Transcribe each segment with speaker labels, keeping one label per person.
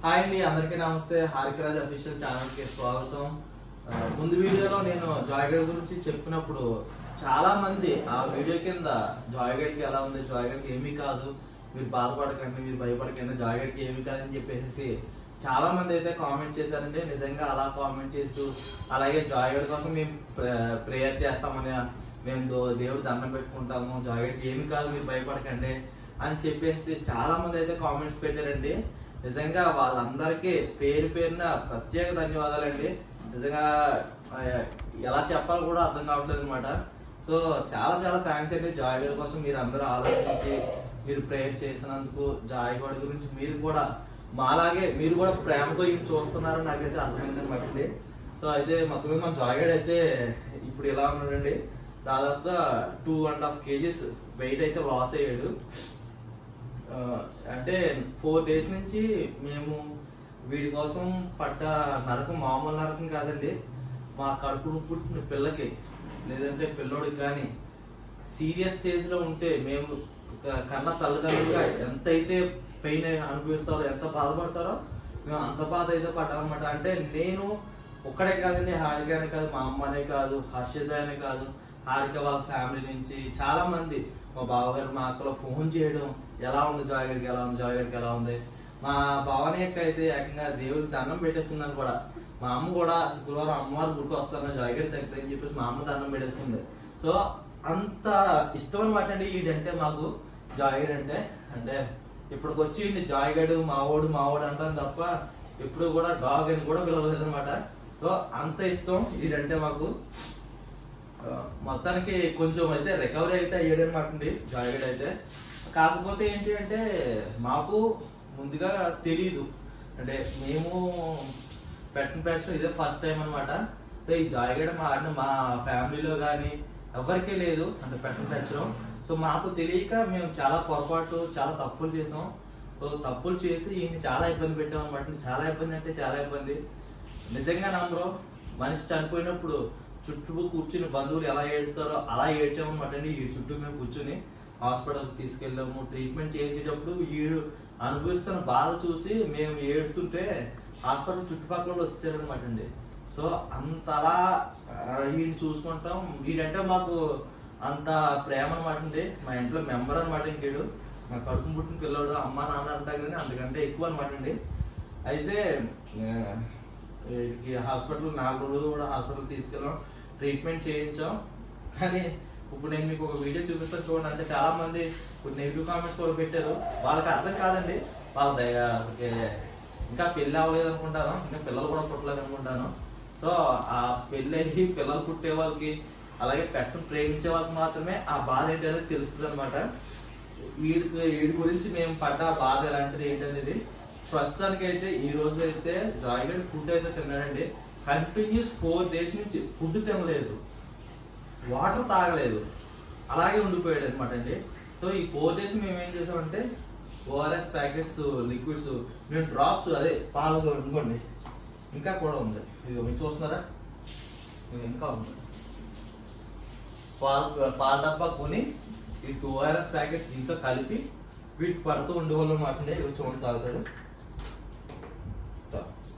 Speaker 1: Hi అండి అందరికీ నమస్తే హారికరాజ్ అఫీషియల్ ఛానల్ కి స్వాగతం ఆ, ముందు వీడియోలో నేను జాయ్ గైడ్ గురించి చెప్పినప్పుడు చాలా మంది ఆ వీడియో కింద జాయ్ గైడ్ కి ఎలా ఉంది జాయ్ గైడ్ కి ఏమీ కాదు మీరు బాధపడకండి మీరు భయపడకండి జాయ్ గైడ్ కి ఏమీ కాదని చెప్పేసి చాలా మంది అయితే కామెంట్ చేశారండి నిజంగా అలా కామెంట్ చేస్తూ అలాగే జాయ్ గైడ్ కోసం మేము ప్రేయర్ చేస్తామని మేము దో- దేవుడు దండం పెట్టుకుంటాము జాయ్ గైడ్ కి ఏమీ కాదు మీరు భయపడకండి అని చెప్పేసి చాలా మంది అయితే కామెంట్స్ పెట్టారండి నిజంగా వాళ్ళందరికీ పేరు పేరున ప్రత్యేక ధన్యవాదాలండి నిజంగా ఆ, ఎలా చెప్పాలో కూడా అర్థం కావట్లేదు అనమాట సో చాలా చాలా థ్యాంక్స్ అండి జాయ్ గడ్ కోసం మీరు అందరూ ఆలోచించి మీరు ప్రేయర్ చేసినందుకు జాయ్ గడ్ గురించి మీరు కూడా మాలాగే మీరు కూడా ప్రేమతో ఇవి చూస్తున్నారని నాకైతే అర్థమైంది అనమాట అండి సో అయితే మొత్తం మీద మన జాయ్ గడ్ అయితే ఇప్పుడు ఎలా ఉన్నాడండి దాదాపుగా two and half kgs weight అయితే లాస్ అయ్యాడు ఆ, అంటే ఫోర్ డేస్ నుంచి మేము వీడి కోసం పట్ట నరకం మామూలు నరకం కాదండి మా కడుపును పుట్టిన పిల్లకి లేదంటే పిల్లోడికి కానీ సీరియస్ స్టేజ్ లో ఉంటే మేము ఒక కన్న తల్లిదండ్రులుగా ఎంతైతే పెయిన్ అనుభవిస్తారో ఎంత బాధపడతారో మేము అంత బాధ అయితే పడ్డామన్నమాట అంటే నేను ఒక్కడే కాదండి హారిక అనే కాదు మా అమ్మనే కాదు హర్షిత అనే కాదు హారిక వాళ్ళ ఫ్యామిలీ నుంచి చాలా మంది మా బావగారు మా అక్కలో ఫోన్ చేయడం ఎలా ఉంది జాయ్ గడికి ఎలా ఉంది జాయ్ గడికి ఎలా ఉంది మా భవానీ యొక్క అయితే ఏకంగా దేవుడికి దండం పెట్టేస్తున్నాను కూడా మా అమ్మ కూడా శుక్రవారం అమ్మవారి గుడికి వస్తాను జాయ్ గడి దగ్గర అని చెప్పేసి మా అమ్మ దండం పెట్టేస్తుంది సో అంత ఇష్టం అనమాట అండి ఈడంటే మాకు జాయిడ్ అంటే అంటే ఇప్పటికి వచ్చి ఈయన్ని జాయిగడు మావోడు మావోడు అంటాను తప్ప ఎప్పుడు కూడా డాగ్ అని కూడా పిలవలేదు అనమాట సో అంత ఇష్టం ఈడంటే మాకు ఆ, మొత్తానికి కొంచెం అయితే రికవరీ అయితే అయ్యాడు అనమాట అండి జాయిగడ్ అయితే కాకపోతే ఏంటి అంటే మాకు ముందుగా తెలియదు అంటే మేము పెట్టిన బ్యాచ్ ఇదే ఫస్ట్ టైం అనమాట సో ఈ జాయిగడ మా ఆడిన మా ఫ్యామిలీలో కానీ ఎవరికీ లేదు అంటే పెట్టిన బ్యాచ్లో సో మాకు తెలియక మేము చాలా పొరపాటు చాలా తప్పులు చేసాం సో తప్పులు చేసి ఈయన్ని చాలా ఇబ్బంది పెట్టాం అనమాట చాలా ఇబ్బంది అంటే చాలా ఇబ్బంది నిజంగా నమ్మరు మనిషి చనిపోయినప్పుడు చుట్టూ కూర్చుని బంధువులు ఎలా ఏడుస్తారో అలా ఏడ్చామన్నమాట అండి ఈ చుట్టూ మేము కూర్చుని హాస్పిటల్కి తీసుకెళ్ళాము ట్రీట్మెంట్ చేయించేటప్పుడు వీడు అనుభవిస్తున్న బాధ చూసి మేము ఏడుస్తుంటే హాస్పిటల్ చుట్టుపక్కల వాళ్ళు వచ్చేసారనమాట అండి సో అంతలా వీడిని చూసుకుంటాం వీడంటే మాకు అంత ప్రేమ అనమాట అండి మా ఇంట్లో మెంబర్ అనమాట ఇంకేడు మా కడుపు పుట్టిన పిల్లోడు అమ్మ నాన్న అంటా కానీ అందుకంటే ఎక్కువ అనమాట అండి అయితే ఆ, వీడికి హాస్పిటల్ నాలుగు రోజులు కూడా హాస్పిటల్ తీసుకెళ్ళాం ట్రీట్మెంట్ చేయించాం కానీ ఇప్పుడు నేను మీకు ఒక వీడియో చూపిస్తాను చూడండి అంటే చాలా మంది ఇప్పుడు నెగిటివ్ కామెంట్స్ కూడా పెట్టారు వాళ్ళకి అర్థం కాదండి వాళ్ళ దయ ఓకే, ఇంకా పెళ్లి అవ్వలేదు అనుకుంటాను ఇంకా పిల్లలు కూడా పుట్టలేదు అనుకుంటాను సో ఆ పెళ్లి అయ్యి పిల్లలు పుట్టే వాళ్ళకి అలాగే పెట్స్ ప్రేమించే వాళ్ళకి మాత్రమే ఆ బాధ ఏంటి అనేది తెలుస్తుంది అనమాట వీడికి వీడి గురించి మేము పడ్డ బాధ ఎలాంటిది ఏంటనేది ప్రస్తుతానికి అయితే ఈ రోజు అయితే జాయిగడ్ ఫుడ్ అయితే తిన్నాడండి కంటిన్యూస్ ఫోర్ డేస్ నుంచి ఫుడ్ తినలేదు వాటర్ తాగలేదు అలాగే ఉండిపోయాడు అనమాట అండి సో ఈ ఫోర్ డేస్ మేము ఏం చేసామంటే ఓఆర్ఎస్ ప్యాకెట్స్ లిక్విడ్స్ మేము డ్రాప్స్ అదే పాలు అనుకోండి ఇంకా కూడా ఉంది ఇది మీరు చూస్తున్నారా ఇది ఇంకా ఉంది పాలు పాల డబ్బా కొని ఈ టూ ఓఆర్ఎస్ ప్యాకెట్స్ దీంతో కలిపి వీటి పడుతూ ఉండేవాళ్ళు అనమాట అండి ఇవి చూడండి తాగుతాడు తా.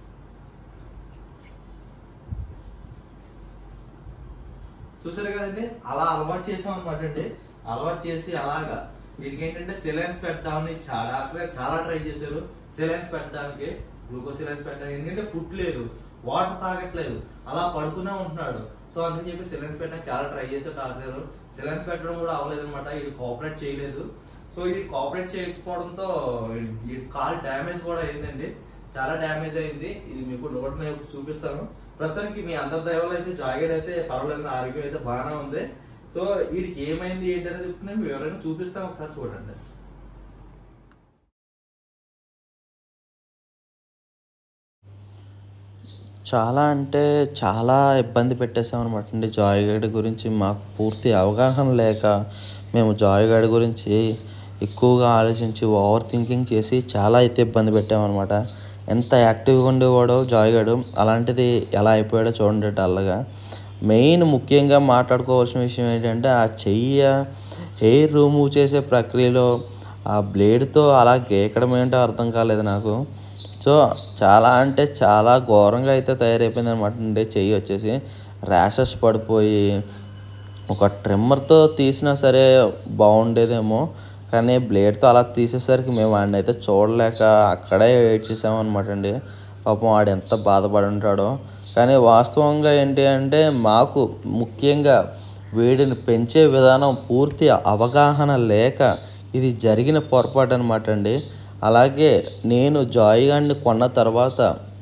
Speaker 1: చూసారు కదండి అలా అలవాటు చేసాం అనమాట అండి అలవాటు చేసి అలాగా వీటికి ఏంటంటే సిలైన్స్ పెట్టామని చాలా చాలా ట్రై చేశారు సిలైన్స్ పెట్టడానికి గ్లూకోజ్ సిలైన్స్ పెట్టడానికి ఎందుకంటే ఫుడ్ లేదు వాటర్ తాగట్లేదు అలా పడుకునే ఉంటున్నాడు సో అందుకని చెప్పి సిలైన్స్ పెట్టడానికి చాలా ట్రై చేశారు డాక్టర్ సిలైన్స్ పెట్టడం కూడా అవ్వలేదు అనమాట ఇది కోఆపరేట్ చేయలేదు సో ఇది కోఆపరేట్ చేయకపోవడంతో ఈ కాల్ డ్యామేజ్ కూడా అయిందండి చాలా డ్యామేజ్ అయింది ఇది మీకు రోడ్ మీద ఇప్పుడు చూపిస్తాను ప్రస్తుతానికి మీ అందరి దయవల్ల అయితే జాయిడ్ అయితే పర్వాలేదు ఆరోగ్యం అయితే బాగానే ఉంది సో వీడికి ఏమైంది ఏంటి అనేది ఇప్పుడు నేను వివరంగా చూపిస్తాను ఒకసారి చూడండి
Speaker 2: చాలా అంటే చాలా ఇబ్బంది పెట్టేసాం అనమాట అండి జాయ్ గైడ్ గురించి మాకు పూర్తి అవగాహన లేక మేము జాయ్ గైడ్ గురించి ఎక్కువగా ఆలోచించి ఓవర్ థింకింగ్ చేసి చాలా అయితే ఇబ్బంది పెట్టామన్నమాట ఎంత యాక్టివ్గా ఉండేవాడో జాయ్ గైడ్ అలాంటిది ఎలా అయిపోయాడో చూడండి డల్గా మెయిన్ ముఖ్యంగా మాట్లాడుకోవాల్సిన విషయం ఏంటంటే ఆ చెయ్య హెయిర్ రిమూవ్ చేసే ప్రక్రియలో ఆ బ్లేడ్తో అలా గీకడం ఏంటో అర్థం కాలేదు నాకు సో చాలా అంటే చాలా ఘోరంగా అయితే తయారైపోయింది అనమాట అండి చెయ్యి వచ్చేసి ర్యాషెస్ పడిపోయి ఒక ట్రిమ్మర్తో తీసినా సరే బాగుండేదేమో కానీ బ్లేడ్తో అలా తీసేసరికి మేము వాడిని అయితే చూడలేక అక్కడే వెయిట్ చేసామన్నమాట అండి పాపం వాడు ఎంత బాధపడి ఉంటాడో కానీ వాస్తవంగా ఏంటి అంటే మాకు ముఖ్యంగా వీడిని పెంచే విధానం పూర్తి అవగాహన లేక ఇది జరిగిన పొరపాటు అనమాట అండి అలాగే నేను జాయ్ గాడిని కొన్న తర్వాత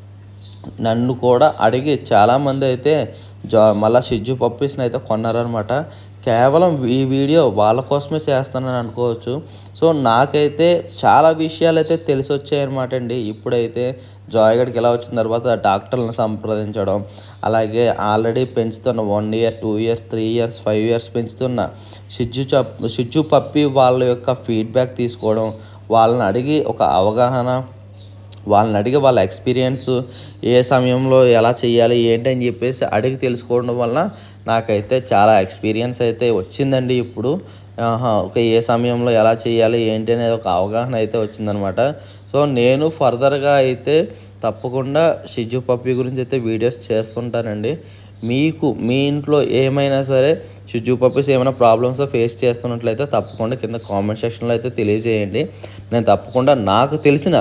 Speaker 2: నన్ను కూడా అడిగి చాలామంది అయితే జా మళ్ళీ షిజ్జు పప్పీస్ని అయితే కొన్నారనమాట కేవలం ఈ వీడియో వాళ్ళ కోసమే చేస్తానని అనుకోవచ్చు సో నాకైతే చాలా విషయాలు అయితే తెలిసి వచ్చాయన్నమాట అండి ఇప్పుడైతే జాయ్గడ్కి ఎలా వచ్చిన తర్వాత డాక్టర్లను సంప్రదించడం అలాగే ఆల్రెడీ పెంచుతున్న one year two years three years five years పెంచుతున్న షిజ్జు చప్ షిజ్జు పప్పి వాళ్ళ యొక్క ఫీడ్బ్యాక్ తీసుకోవడం వాళ్ళని అడిగి ఒక అవగాహన వాళ్ళని అడిగి వాళ్ళ ఎక్స్పీరియన్స్ ఏ సమయంలో ఎలా చేయాలి ఏంటి అని చెప్పేసి అడిగి తెలుసుకోవడం వల్ల నాకైతే చాలా ఎక్స్పీరియన్స్ అయితే వచ్చిందండి ఇప్పుడు ఆహా, ఒక ఏ సమయంలో ఎలా చేయాలి ఏంటి అనేది ఒక అవగాహన అయితే వచ్చిందనమాట సో నేను ఫర్దర్గా అయితే తప్పకుండా షిజు పప్పి గురించి అయితే వీడియోస్ చేస్తుంటానండి మీకు మీ ఇంట్లో ఏమైనా సరే షిజు పప్పీస్ ఏమైనా ప్రాబ్లమ్స్ ఫేస్ చేస్తున్నట్లయితే తప్పకుండా కింద కామెంట్ సెక్షన్లో అయితే తెలియజేయండి నేను తప్పకుండా నాకు తెలిసిన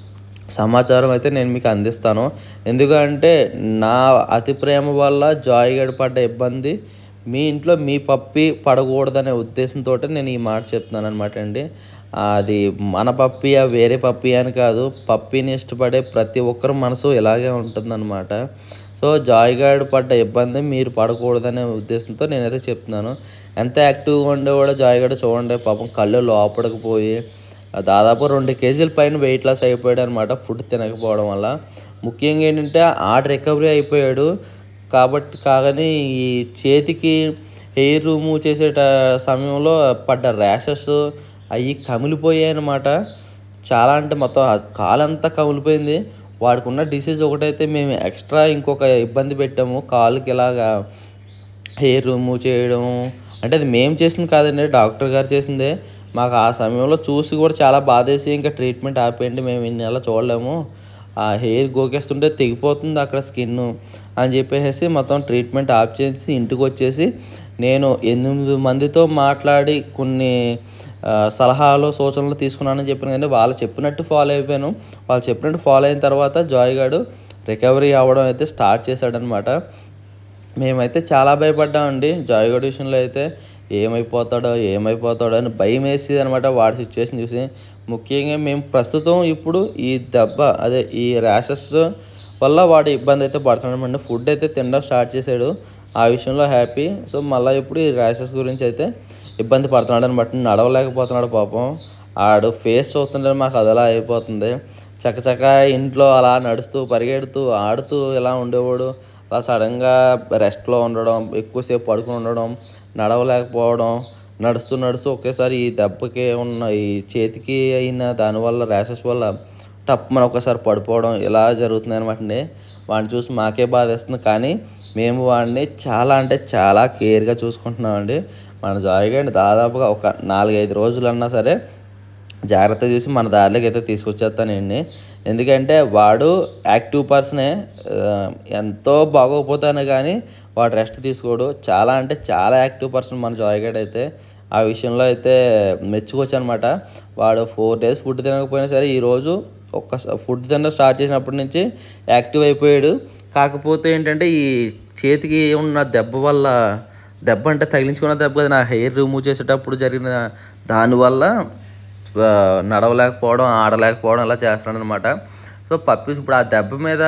Speaker 2: సమాచారం అయితే నేను మీకు అందిస్తాను ఎందుకంటే నా అతి ప్రేమ వల్ల జాయ్ గడి పడ్డ ఇబ్బంది మీ ఇంట్లో మీ పప్పి పడకూడదనే ఉద్దేశంతో నేను ఈ మాట చెప్తున్నాను అనమాట అండి అది మన పప్పియా వేరే పప్పి అని కాదు పప్పిని ఇష్టపడే ప్రతి ఒక్కరి మనసు ఇలాగే ఉంటుందన్నమాట సో జాయ్ గార్డ్ పడ్డ ఇబ్బంది మీరు పడకూడదనే ఉద్దేశంతో నేనైతే చెప్తున్నాను ఎంత యాక్టివ్గా ఉండే కూడా జాయ్ గార్డ్ చూడండి పాపం కళ్ళు లోపలికి పోయి దాదాపు రెండు కేజీల పైన వెయిట్ లాస్ అయిపోయాడు అనమాట ఫుడ్ తినకపోవడం వల్ల ముఖ్యంగా ఏంటంటే ఆడ రికవరీ అయిపోయాడు కాబట్టి కాగానే ఈ చేతికి హెయిర్ రిమూవ్ చేసే ట- సమయంలో పడ్డ ర్యాషెస్ అవి కమిలిపోయాయి అనమాట చాలా అంటే మొత్తం ఆ కాలంతా కమిలిపోయింది వాడికి ఉన్న డిసీజ్ ఒకటైతే మేము ఎక్స్ట్రా ఇంకొక ఇబ్బంది పెట్టాము కాలుకి ఇలాగా హెయిర్ రిమూవ్ చేయడం అంటే అది మేము చేసింది కాదండి డాక్టర్ గారు చేసిందే మాకు ఆ సమయంలో చూసి కూడా చాలా బాధేసి ఇంకా ట్రీట్మెంట్ ఆపేయండి మేము ఇన్ని నెలలు చూడలేము ఆ హెయిర్ గోకేస్తుంటే తెగిపోతుంది అక్కడ స్కిన్ అని చెప్పేసి మొత్తం ట్రీట్మెంట్ ఆఫ్ చేసి ఇంటికి వచ్చేసి నేను ఎనిమిది మందితో మాట్లాడి కొన్ని ఆ, సలహాలు సూచనలు తీసుకున్నానని చెప్పాను కానీ వాళ్ళు చెప్పినట్టు ఫాలో అయిపోయాను వాళ్ళు చెప్పినట్టు ఫాలో అయిన తర్వాత జాయ్ గాడు రికవరీ అవ్వడం అయితే స్టార్ట్ చేశాడనమాట మేమైతే చాలా భయపడ్డామండి జాయ్గడ్ విషయంలో అయితే ఏమైపోతాడో ఏమైపోతాడో అని భయం వేసేది అనమాట వాడి సిచ్యువేషన్ చూసి ముఖ్యంగా మేము ప్రస్తుతం ఇప్పుడు ఈ దెబ్బ అదే ఈ ర్యాషెస్ వల్ల వాడు ఇబ్బంది అయితే పడుతున్నాడు ఫుడ్ అయితే తినడం స్టార్ట్ చేశాడు ఆ విషయంలో హ్యాపీ సో మళ్ళీ ఇప్పుడు ఈ ర్యాషెస్ గురించి అయితే ఇబ్బంది పడుతున్నాడు అనమాట నడవలేకపోతున్నాడు పాపం ఆడు ఫేస్ చూస్తుంటే మాకు అదలా అయిపోతుంది చకచక ఇంట్లో అలా నడుస్తూ పరిగెడుతూ ఆడుతూ ఇలా ఉండేవాడు అలా సడన్గా రెస్ట్లో ఉండడం ఎక్కువసేపు పడుకుని ఉండడం నడవలేకపోవడం నడుస్తూ నడుస్తూ ఒకేసారి ఈ దెబ్బకి ఉన్న ఈ చేతికి అయిన దానివల్ల ర్యాషెస్ వల్ల టప్ మన ఒకసారి పడిపోవడం ఇలా జరుగుతుంది అనమాట అండి వాడిని చూసి మాకే బాధేస్తుంది కానీ మేము వాడిని చాలా అంటే చాలా కేర్గా చూసుకుంటున్నామండి మన జాయిగండి దాదాపుగా ఒక నాలుగైదు రోజులన్నా సరే జాగ్రత్త చూసి మన దారిలోకి అయితే తీసుకొచ్చేస్తానండి ఎందుకంటే వాడు యాక్టివ్ పర్సనే ఆ, ఎంతో బాగోకపోతాను కానీ వాడు రెస్ట్ తీసుకోడు చాలా అంటే చాలా యాక్టివ్ పర్సన్ మన జాయ్గడ్ అయితే ఆ విషయంలో అయితే మెచ్చుకోవచ్చు అనమాట వాడు ఫోర్ డేస్ ఫుడ్ తినకపోయినా సరే ఈరోజు ఒక్క ఫుడ్ తినడం స్టార్ట్ చేసినప్పటి నుంచి యాక్టివ్ అయిపోయాడు కాకపోతే ఏంటంటే ఈ చేతికి ఉన్న దెబ్బ వల్ల దెబ్బ అంటే తగిలించుకున్న దెబ్బ కదా నా హెయిర్ రిమూవ్ చేసేటప్పుడు జరిగిన దానివల్ల ఆ, నడవలేకపోవడం ఆడలేకపోవడం అలా చేస్తున్నాడు అనమాట సో పప్పీస్ ఇప్పుడు ఆ దెబ్బ మీద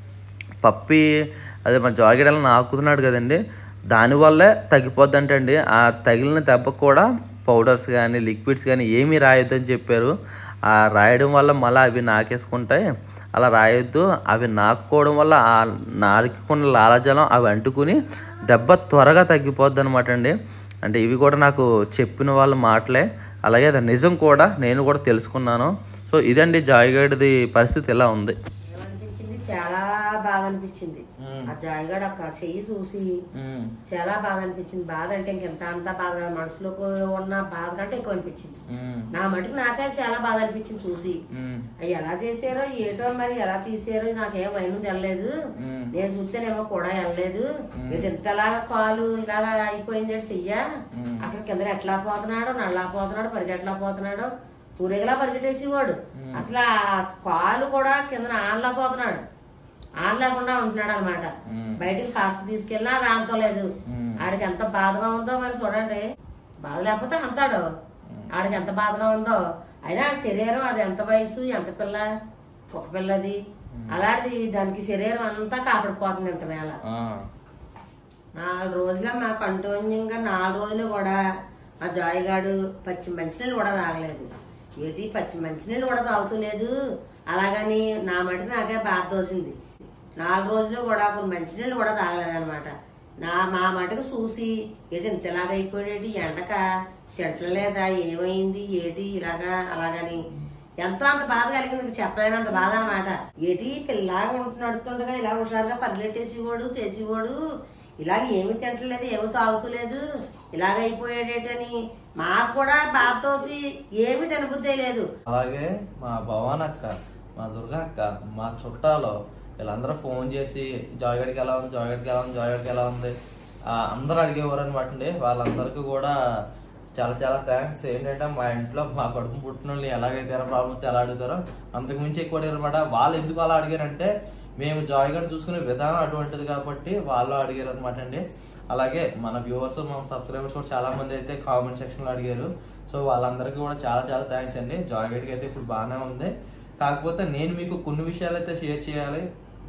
Speaker 2: పప్పి అదే మన జాకెట్ అలా నాకుతున్నాడు కదండి దానివల్లే తగ్గిపోద్దంటే అండి ఆ తగిలిన దెబ్బకు కూడా పౌడర్స్ కానీ లిక్విడ్స్ కానీ ఏమీ రాయొద్దని చెప్పారు ఆ రాయడం వల్ల మళ్ళీ అవి నాకేసుకుంటాయి అలా రాయొద్దు అవి నాకుకోవడం వల్ల ఆ నాలుగుకున్న లాలాజలం అవి అంటుకుని దెబ్బ త్వరగా తగ్గిపోద్ది అనమాట అండి అంటే ఇవి కూడా నాకు చెప్పిన వాళ్ళ మాటలే అలాగే అది నిజం కూడా నేను కూడా తెలుసుకున్నాను సో ఇదండి జాయిగడ్ది పరిస్థితి ఎలా ఉంది
Speaker 3: చాలా బాధ అనిపించింది
Speaker 1: ఉమ్.
Speaker 3: ఆ జాయిగాడు ఒక చెయ్యి చూసి
Speaker 1: ఉమ్.
Speaker 3: చాలా బాధ అనిపించింది బాధ అంటే ఇంకెంత అంత బాధ కాదు. మనసులో ఉన్న బాధ కంటే ఎక్కువ అనిపించింది
Speaker 1: ఉమ్.
Speaker 3: నా మటుకు నాకే చాలా బాధ అనిపించింది చూసి
Speaker 1: ఉమ్.
Speaker 3: అవి ఎలా చేశారో ఏటో మరి ఎలా తీసారో నాకేం వైను తెల్లలేదు
Speaker 1: ఉమ్.
Speaker 3: నేను చూస్తేనేమో కూడా వెళ్ళలేదు
Speaker 1: మ్మ్.
Speaker 3: ఇటు ఇంతలాగా కాలు ఇలాగా అయిపోయింది ఏంటి చెయ్య
Speaker 1: మ్మ్.
Speaker 3: అసలు కింద ఎట్లా పోతున్నాడు నల్లా పోతున్నాడు పరిగెట్లా పోతున్నాడు తూరేగలా పరిగెట్టేసేవాడు
Speaker 1: మ్మ్.
Speaker 3: అసలు ఆ కాలు కూడా కింద ఆన్లా పోతున్నాడు ఆన్ లేకుండా ఉంటున్నాడు అనమాట
Speaker 1: మ్మ్.
Speaker 3: బయటికి కాస్త తీసుకెళ్ళినా అది ఆంతో లేదు
Speaker 1: మ్మ్.
Speaker 3: ఆడికి ఎంత బాధగా ఉందో మరి చూడండి బాధ లేకపోతే అంతాడు ఆడికి ఎంత బాధగా ఉందో అయినా శరీరం అది ఎంత వయసు ఎంత పిల్ల ఒక పిల్లది అలాంటిది దానికి శరీరం అంతా కాపాడిపోతుంది ఇంత వేళ
Speaker 1: ఆ.
Speaker 3: నాలుగు రోజుల మా కంటిన్యూగా నాలుగు రోజులు కూడా ఆ జాయిగాడు పచ్చి మంచినీళ్ళు కూడా తాగలేదు ఏంటి పచ్చి మంచినీళ్ళు కూడా తాగుతలేదు అలాగని నా మటి నాకే బాధ తోసింది నాలుగు రోజులు కూడా కొన్ని మంచినీళ్ళు కూడా తాగలేదన్నమాట నా మా మటుకు చూసి ఏంటి ఇంత ఇలాగ అయిపోయాడు ఎండక తింటలేదా ఏమైంది ఏంటి ఇలాగా అలాగని ఎంతో అంత బాధ కలిగింది చెప్పలేనంత బాధ అనమాట ఏటి పిల్లగా ఉంటు నడుతుండగా ఇలా హుషారుగా పరిగెట్టేసేవాడు చేసేవాడు ఇలాగ ఏమి తింటలేదు ఏమి తాగుతలేదు ఇలాగ అయిపోయాడేటని మాకు కూడా బాధ తోసి ఏమి తినబుద్దే లేదు
Speaker 1: అలాగే మా భవాన్ అక్క మా దుర్గా అక్క మా చుట్టాలు వీళ్ళందరూ ఫోన్ చేసి జాయిగడికి ఎలా ఉంది జాయిగడికి ఎలా ఉంది జాయిగడికి ఎలా ఉంది ఆ, అందరూ అడిగేవారు అనమాట అండి వాళ్ళందరికీ కూడా చాలా చాలా థ్యాంక్స్ ఏంటంటే మా ఇంట్లో మా కడుపు పుట్టిన వాళ్ళని ఎలా అడిగారో ప్రాబ్లమ్స్ ఎలా అడుగుతారో అంతకు మించి ఎక్కువ అడిగారు అనమాట వాళ్ళు ఎందుకు అలా అడిగారంటే మేము జాయిగడ్ చూసుకునే విధానం అటువంటిది కాబట్టి వాళ్ళు అడిగారు అనమాట అండి అలాగే మన వ్యూవర్స్ మన సబ్స్క్రైబర్స్ కూడా చాలా మంది అయితే కామెంట్ సెక్షన్ లో అడిగారు సో వాళ్ళందరికీ కూడా చాలా చాలా థ్యాంక్స్ అండి జాయిగడ్కి అయితే ఇప్పుడు బాగానే ఉంది కాకపోతే నేను మీకు కొన్ని విషయాలు అయితే షేర్ చేయాలి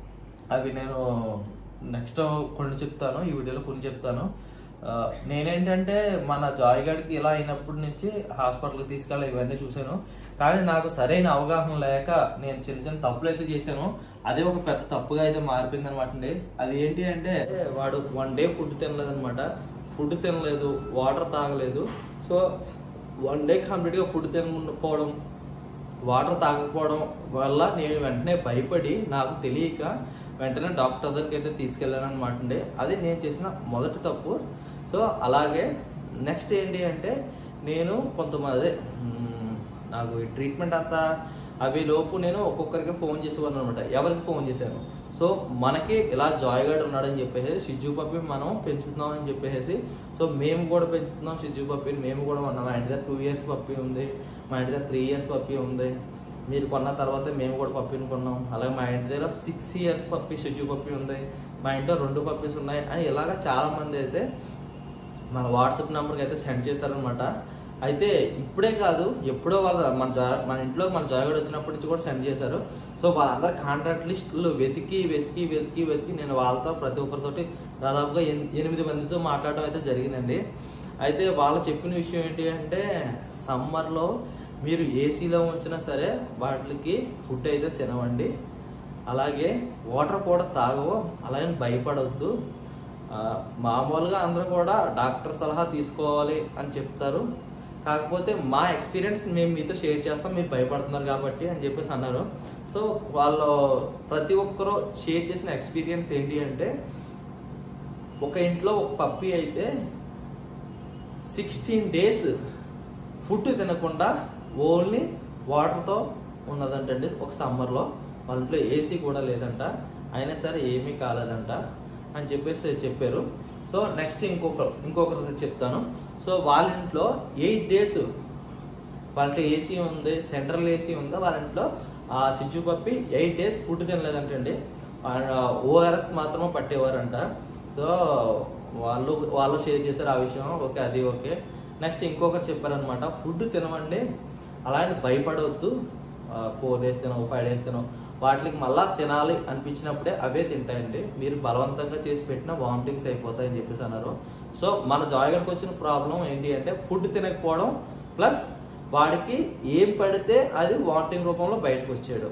Speaker 1: అవి నేను నెక్స్ట్ కొన్ని చెప్తాను ఈ వీడియోలో కొన్ని చెప్తాను ఆ, నేనేంటంటే మన జాయ్ గడికి ఇలా అయినప్పటి నుంచి హాస్పిటల్కి తీసుకెళ్ళి ఇవన్నీ చూశాను కానీ నాకు సరైన అవగాహన లేక నేను చిన్న చిన్న తప్పులు అయితే చేశాను అదే ఒక పెద్ద తప్పుగా అయితే మారిపోయింది అనమాట అండి అది ఏంటి అంటే వాడు వన్ డే ఫుడ్ తినలేదు అనమాట ఫుడ్ తినలేదు వాటర్ తాగలేదు సో వన్ డే కంప్లీట్గా ఫుడ్ తినకపోవడం వాటర్ తాగకపోవడం వల్ల నేను వెంటనే భయపడి నాకు తెలియక వెంటనే డాక్టర్ దగ్గరికి అయితే తీసుకెళ్ళాను అనమాట అండి అది నేను చేసిన మొదటి తప్పు సో అలాగే నెక్స్ట్ ఏంటి అంటే నేను కొంతమంది మ్, నాకు ఈ ట్రీట్మెంట్ అంతా అవి లోపు నేను ఒక్కొక్కరికి ఫోన్ చేసేవాను అనమాట ఎవరికి ఫోన్ చేశాను సో మనకి ఇలా జాయ్గాడ్ ఉన్నాడని చెప్పేసి షిజ్జు పప్పి మనం పెంచుతున్నాం అని చెప్పేసి సో మేము కూడా పెంచుతున్నాం షిజ్జు పప్పిని మేము కూడా ఉన్నాం మా ఇంటి దగ్గర టూ ఇయర్స్ పప్పి ఉంది మా ఇంటి దగ్గర త్రీ ఇయర్స్ పప్పి ఉంది మీరు కొన్న తర్వాత మేము కూడా పప్పిని కొన్నాం అలాగే మా ఇంటి దగ్గర సిక్స్ ఇయర్స్ పప్పి షిజ్జు పప్పి ఉంది మా ఇంట్లో రెండు పప్పీస్ ఉన్నాయి అని ఇలాగా చాలా మంది అయితే మన వాట్సాప్ నెంబర్కి అయితే సెండ్ చేశారనమాట అయితే ఇప్పుడే కాదు ఎప్పుడో వాళ్ళ మన జా మన ఇంట్లో మన జాయిగడ్ వచ్చినప్పటి నుంచి కూడా సెండ్ చేశారు సో వాళ్ళందరి కాంట్రాక్ట్ లిస్టులు వెతికి వెతికి వెతికి వెతికి నేను వాళ్ళతో ప్రతి ఒక్కరితోటి దాదాపుగా ఎన్- ఎనిమిది మందితో మాట్లాడడం అయితే జరిగిందండి అయితే వాళ్ళు చెప్పిన విషయం ఏంటి అంటే సమ్మర్లో మీరు ఏసీలో ఉంచినా సరే వాటికి ఫుడ్ అయితే తినవండి అలాగే వాటర్ కూడా తాగవు అలాగే భయపడవద్దు ఆ, మామూలుగా అందరూ కూడా డాక్టర్ సలహా తీసుకోవాలి అని చెప్తారు కాకపోతే మా ఎక్స్పీరియన్స్ మేము మీతో షేర్ చేస్తాం మీరు భయపడుతున్నారు కాబట్టి అని చెప్పేసి అన్నారు సో వాళ్ళు ప్రతి ఒక్కరూ షేర్ చేసిన ఎక్స్పీరియన్స్ ఏంటి అంటే ఒక ఇంట్లో ఒక పప్పి అయితే సిక్స్టీన్ డేస్ ఫుడ్ తినకుండా ఓన్లీ వాటర్తో ఉన్నదంటండి ఒక సమ్మర్లో వాళ్ళ ఇంట్లో ఏసీ కూడా లేదంట అయినా సరే ఏమీ కాలేదంట అని చెప్పేసి చెప్పారు సో నెక్స్ట్ ఇంకొక ఇంకొకటి చెప్తాను సో వాళ్ళ ఇంట్లో ఎయిట్ డేస్ వాళ్ళ ఇంట్లో ఏసీ ఉంది సెంట్రల్ ఏసీ ఉందా వాళ్ళ ఇంట్లో ఆ సిజ్జు పప్పి ఎయిట్ డేస్ ఫుడ్ తినలేదంటండి ఓఆర్ఎస్ మాత్రమే పట్టేవారంట సో వాళ్ళు వాళ్ళు షేర్ చేశారు ఆ విషయం ఓకే అది ఓకే నెక్స్ట్ ఇంకొకరు చెప్పారనమాట ఫుడ్ తినమండి అలాగే భయపడవద్దు ఫోర్ డేస్ తినవు ఫైవ్ డేస్ తినవు వాటికి మళ్ళా తినాలి అనిపించినప్పుడే అవే తింటాయండి మీరు బలవంతంగా చేసి పెట్టినా వామిటింగ్స్ అయిపోతాయని చెప్పేసి అన్నారు సో మన జాయిగర్కి వచ్చిన ప్రాబ్లం ఏంటి అంటే ఫుడ్ తినకపోవడం ప్లస్ వాడికి ఏం పడితే అది వామిటింగ్ రూపంలో బయటకు వచ్చాడు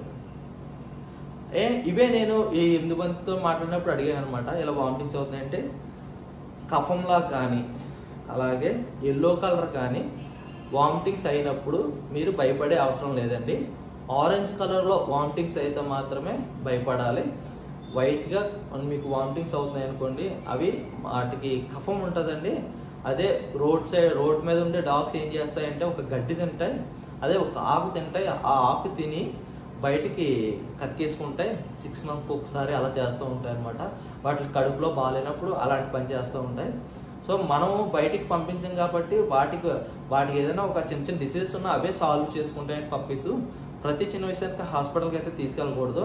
Speaker 1: ఏ ఇవే నేను ఈ ఎనిమిది మందితో మాట్లాడినప్పుడు అడిగాను అనమాట ఇలా వామిటింగ్స్ అవుతున్నాయంటే కఫంలా కానీ అలాగే ఎల్లో కలర్ కానీ వామిటింగ్స్ అయినప్పుడు మీరు భయపడే అవసరం లేదండి ఆరెంజ్ కలర్లో వామిటింగ్స్ అయితే మాత్రమే భయపడాలి వైట్గా మీకు వామిటింగ్స్ అవుతున్నాయి అనుకోండి అవి వాటికి కఫం ఉంటుందండి అదే రోడ్ సైడ్ రోడ్ మీద ఉండే డాగ్స్ ఏం చేస్తాయంటే ఒక గడ్డి తింటాయి అదే ఒక ఆకు తింటాయి ఆ ఆకు తిని బయటికి కక్కేసుకుంటాయి సిక్స్ మంత్స్కి ఒకసారి అలా చేస్తూ ఉంటాయి అనమాట వాటి కడుపులో బాగాలేనప్పుడు అలాంటి పని చేస్తూ ఉంటాయి సో మనం బయటికి పంపించాం కాబట్టి వాటికి వాటికి ఏదైనా ఒక చిన్న చిన్న డిసీజెస్ ఉన్నా అవే సాల్వ్ చేసుకుంటాయని పప్పీస్ ప్రతి చిన్న విషయానికి హాస్పిటల్కి అయితే తీసుకెళ్ళకూడదు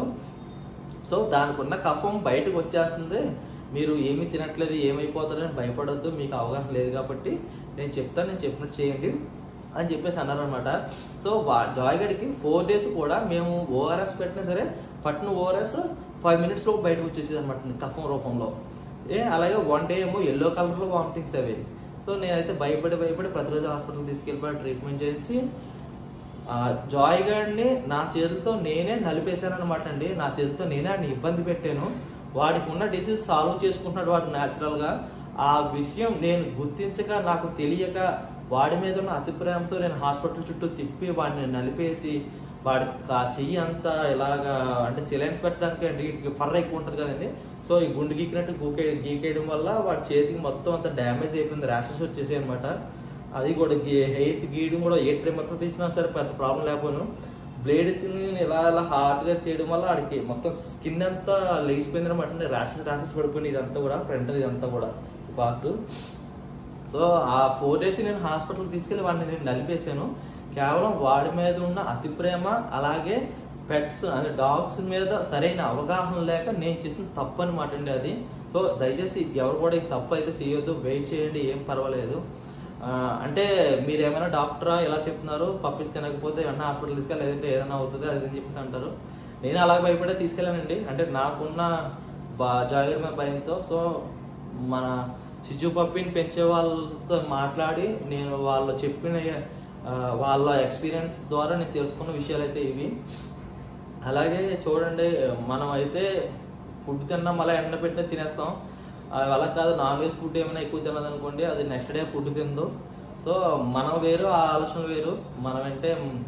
Speaker 1: సో దానికి ఉన్న కఫం బయటకు వచ్చేస్తుంది మీరు ఏమీ తినట్లేదు ఏమైపోతారని భయపడొద్దు మీకు అవగాహన లేదు కాబట్టి నేను చెప్తాను నేను చెప్పినట్టు చేయండి అని చెప్పేసి అన్నారనమాట సో జాయ్ గడికి ఫోర్ డేస్ కూడా మేము ఓఆర్ఎస్ పెట్టినా సరే పట్టిన ఓఆర్ఎస్ ఫైవ్ మినిట్స్లో బయటకు వచ్చేసేది అనమాట కఫం రూపంలో ఏ అలాగే వన్ డే ఏమో ఎల్లో కలర్లో వామిటింగ్స్ అవి సో నేనైతే భయపడి భయపడి ప్రతిరోజు హాస్పిటల్ తీసుకెళ్ళిపోయి ట్రీట్మెంట్ చేయించి ఆ జాయ్ గార్డ్ని నా చేతులతో నేనే నలిపేశాను అనమాట అండి నా చేతులతో నేనే ఆయన ఇబ్బంది పెట్టాను వాడికి ఉన్న డిసీజ్ సాల్వ్ చేసుకుంటున్నాడు వాడు natural గా ఆ విషయం నేను గుర్తించక నాకు తెలియక వాడి మీద ఉన్న అతి ప్రేమతో నేను హాస్పిటల్ చుట్టూ తిప్పి వాడిని నలిపేసి వాడి కా- చెయ్యి అంతా ఇలాగా అంటే సిలైన్స్ పెట్టడానికి అంటే వీటికి ఫర్ర ఎక్కువ ఉంటుంది కదండి సో ఈ గుండు గీకినట్టు గూకే గీకేయడం వల్ల వాడి చేతికి మొత్తం అంతా డ్యామేజ్ అయిపోయింది ర్యాషెస్ వచ్చేసాయి అనమాట అది కూడా హెయిత్ గీయడం కూడా ఏ ట్రిమ్మర్తో తీసినా సరే పెద్ద ప్రాబ్లం లేకపోను బ్లేడ్ ఇలా ఇలా హార్డ్గా చేయడం వల్ల వాడికి మొత్తం స్కిన్ అంతా లేచిపోయింది అనమాట ర్యాషెస్ ర్యాషెస్ పడిపోయింది ఇదంతా కూడా ఫ్రంట్ ఇదంతా కూడా పార్ట్ సో ఆ ఫోర్ డేస్ నేను హాస్పిటల్ తీసుకెళ్లి వాడిని నేను నలిపేశాను కేవలం వాడి మీద ఉన్న అతి ప్రేమ అలాగే పెట్స్ అంటే డాగ్స్ మీద సరైన అవగాహన లేక నేను చేసిన తప్పు అనమాట అండి అది సో దయచేసి ఎవరు కూడా ఈ తప్పు అయితే చేయొద్దు వెయిట్ చేయండి ఏం పర్వాలేదు ఆ, అంటే మీరు ఏమైనా డాక్టరా ఇలా చెప్తున్నారు పప్పిస్ తినకపోతే వెంటనే హాస్పిటల్ తీసుకెళ్ళి లేదంటే ఏదైనా అవుతుంది అది అని చెప్పేసి అంటారు నేను అలా భయపడే తీసుకెళ్ళానండి అంటే నాకున్న బా జాగ్రత్త భయంతో సో మన సిజు పప్పిని పెంచే వాళ్ళతో మాట్లాడి నేను వాళ్ళు చెప్పిన ఆ, వాళ్ళ ఎక్స్పీరియన్స్ ద్వారా నేను తెలుసుకున్న విషయాలు అయితే ఇవి అలాగే చూడండి మనం అయితే ఫుడ్ తిన్నాం అలా ఎండ పెట్టిన తినేస్తాం అది అలా కాదు నాన్ వెజ్ ఫుడ్ ఏమైనా ఎక్కువ తినదు అనుకోండి అది నెక్స్ట్ డే ఫుడ్ తిందు సో మనం వేరు ఆ ఆలోచన వేరు మనం అంటే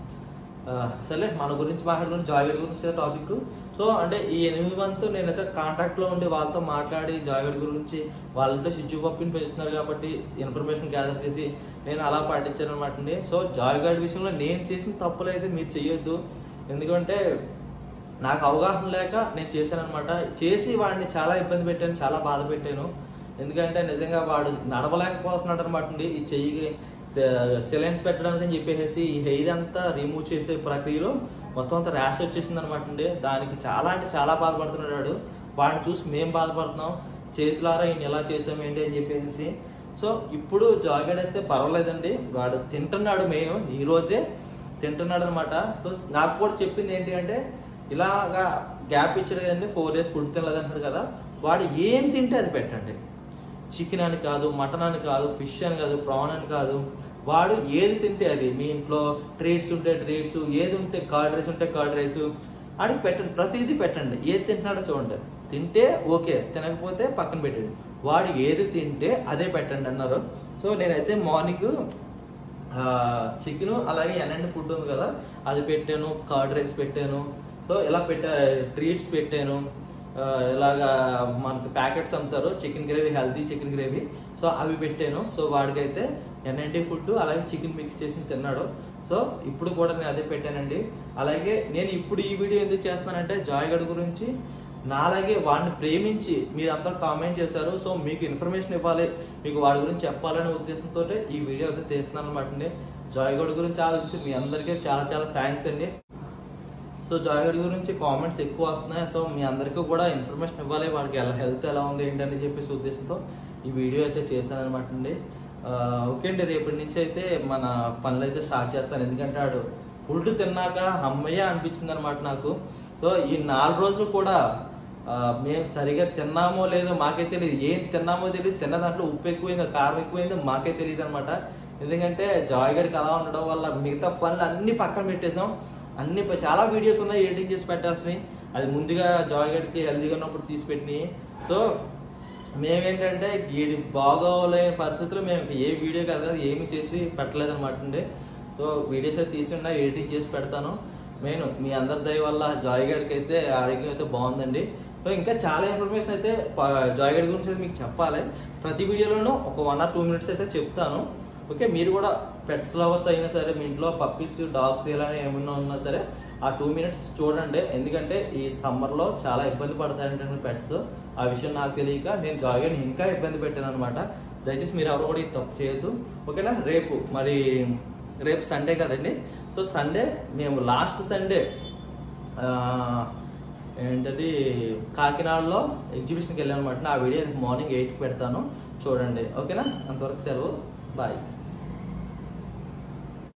Speaker 1: ఆ, సర్లే మన గురించి మాట్లాడుకుని జాయిగడ్ గురించి టాపిక్ సో అంటే ఈ ఎనిమిది మంత్ నేనైతే కాంటాక్ట్ లో ఉండి వాళ్ళతో మాట్లాడి జాయిగడ్ గురించి వాళ్ళంటే సిజ్జు పప్పిని పెంచుతున్నారు కాబట్టి ఇన్ఫర్మేషన్ గ్యాదర్ చేసి నేను అలా పాటించాను అనమాట అండి సో జాయిగడ్ విషయంలో నేను చేసిన తప్పులు అయితే మీరు చేయొద్దు ఎందుకంటే నాకు అవగాహన లేక నేను చేశాను అనమాట చేసి వాడిని చాలా ఇబ్బంది పెట్టాను చాలా బాధ పెట్టాను ఎందుకంటే నిజంగా వాడు నడవలేకపోతున్నాడు అనమాట అండి ఈ చెయ్యి సిలైన్స్ పెట్టడానికి అని చెప్పేసి ఈ హెయిర్ అంతా రిమూవ్ చేసే ప్రక్రియలో మొత్తం అంతా ర్యాష్ వచ్చేసింది అనమాట అండి దానికి చాలా అంటే చాలా బాధపడుతున్నాడు వాడు వాడిని చూసి మేము బాధపడుతున్నాం చేతులారా ఈయన ఎలా చేసామేంటి అని చెప్పేసి సో ఇప్పుడు జాగెడ్ అయితే పర్వాలేదండి వాడు తింటున్నాడు మెయిన్ ఈ రోజే తింటున్నాడు అనమాట సో నాకు కూడా చెప్పింది ఏంటి అంటే ఇలాగా గ్యాప్ ఇచ్చాడు కదండి ఫోర్ డేస్ ఫుడ్ తినలేదు అంటాడు కదా వాడు ఏం తింటే అది పెట్టండి చికెన్ అని కాదు మటన్ అని కాదు ఫిష్ అని కాదు ప్రాన్ అని కాదు వాడు ఏది తింటే అది మీ ఇంట్లో ట్రీట్స్ ఉంటే ట్రీట్స్ ఏది ఉంటే కర్డ్ రైస్ ఉంటే కర్డ్ రైస్ అడిగి పెట్టండి ప్రతిదీ పెట్టండి ఏది తింటున్నాడో చూడండి తింటే ఓకే తినకపోతే పక్కన పెట్టండి వాడు ఏది తింటే అదే పెట్టండి అన్నారు సో నేనైతే మార్నింగ్ చికెన్ అలాగే ఎన్ఎండ్ ఫుడ్ ఉంది కదా అది పెట్టాను కర్డ్ రైస్ పెట్టాను సో ఇలా పెట్టా ట్రీట్స్ పెట్టాను ఆ, ఇలాగా మనకి ప్యాకెట్స్ అమ్ముతారు chicken gravy healthy chicken gravy so అవి పెట్టాను సో వాడికైతే ఎన్ఎండి ఫుడ్ అలాగే చికెన్ మిక్స్ చేసి తిన్నాడు సో ఇప్పుడు కూడా నేను అదే పెట్టానండి అలాగే నేను ఇప్పుడు ఈ వీడియో ఎందుకు చేస్తున్నానంటే జాయ్గడ్ గురించి నాలాగే వాడిని ప్రేమించి మీరందరూ కామెంట్ చేశారు సో మీకు ఇన్ఫర్మేషన్ ఇవ్వాలి మీకు వాడి గురించి చెప్పాలనే ఉద్దేశంతో ఈ వీడియో అయితే తీస్తున్నాను అనమాట అండి జాయ్గడ్ గురించి ఆలోచించి మీ అందరికీ చాలా చాలా థ్యాంక్స్ అండి సో జాయిగడ్ గురించి కామెంట్స్ ఎక్కువ వస్తున్నాయి సో మీ అందరికీ కూడా ఇన్ఫర్మేషన్ ఇవ్వాలి వాడికి ఎలా హెల్త్ ఎలా ఉంది ఏంటని చెప్పేసి ఉద్దేశంతో ఈ వీడియో అయితే చేశాను అనమాట అండి ఆ, ఓకే అండి రేపటి నుంచి అయితే మన పనులు అయితే స్టార్ట్ చేస్తాను ఎందుకంటే ఆడు ఫుడ్ తిన్నాక అమ్మయ్య అనిపించింది అనమాట నాకు సో ఈ నాలుగు రోజులు కూడా ఆ, మేము సరిగా తిన్నామో లేదో మాకే తెలియదు ఏం తిన్నామో తెలియదు తిన్న దాంట్లో ఉప్పు ఎక్కువైందో కారం ఎక్కువైందో మాకే తెలియదు అనమాట ఎందుకంటే జాయ్గడికి అలా ఉండడం వల్ల మిగతా పనులు అన్ని పక్కన పెట్టేసాం అన్ని ప- చాలా వీడియోస్ ఉన్నాయి ఎడిటింగ్ చేసి పెట్టాల్సినవి అది ముందుగా జాయ్గడికి హెల్దీగా ఉన్నప్పుడు తీసి పెట్టినాయి సో మేమేంటంటే వీడి బాగోలేని పరిస్థితుల్లో మేము ఇంక ఏ వీడియో కదా ఏమి చేసి పెట్టలేదు అనమాట అండి సో వీడియోస్ అయితే తీసి ఉన్నాయి ఎడిటింగ్ చేసి పెడతాను మెయిన్ మీ అందరి దయ వల్ల జాయ్ గడికి అయితే ఆరోగ్యం అయితే బాగుందండి సో ఇంకా చాలా ఇన్ఫర్మేషన్ అయితే ప- జాయ్ గడి గురించి అయితే మీకు చెప్పాలి ప్రతి వీడియోలోనూ ఒక వన్ ఆర్ టూ మినిట్స్ అయితే చెప్తాను ఓకే మీరు కూడా పెట్స్ లవర్స్ అయినా సరే మీ ఇంట్లో పప్పీస్ డాగ్స్ ఇలా ఏమన్నా ఉన్నా సరే ఆ టూ మినిట్స్ చూడండి ఎందుకంటే ఈ సమ్మర్ లో చాలా ఇబ్బంది పడతాయంటే పెట్స్ ఆ విషయం నాకు తెలియక నేను జాయిన్ ఇంకా ఇబ్బంది పెట్టాను అనమాట దయచేసి మీరు ఎవరు కూడా ఇది తప్పు చేయొద్దు ఓకేనా రేపు మరి రేపు సండే కదండి సో సండే మేము లాస్ట్ సండే ఏంటది కాకినాడలో ఎగ్జిబిషన్కి వెళ్ళాను అనమాట ఆ వీడియో మార్నింగ్ ఎయిట్కి పెడతాను చూడండి ఓకేనా అంతవరకు సెలవు బాయ్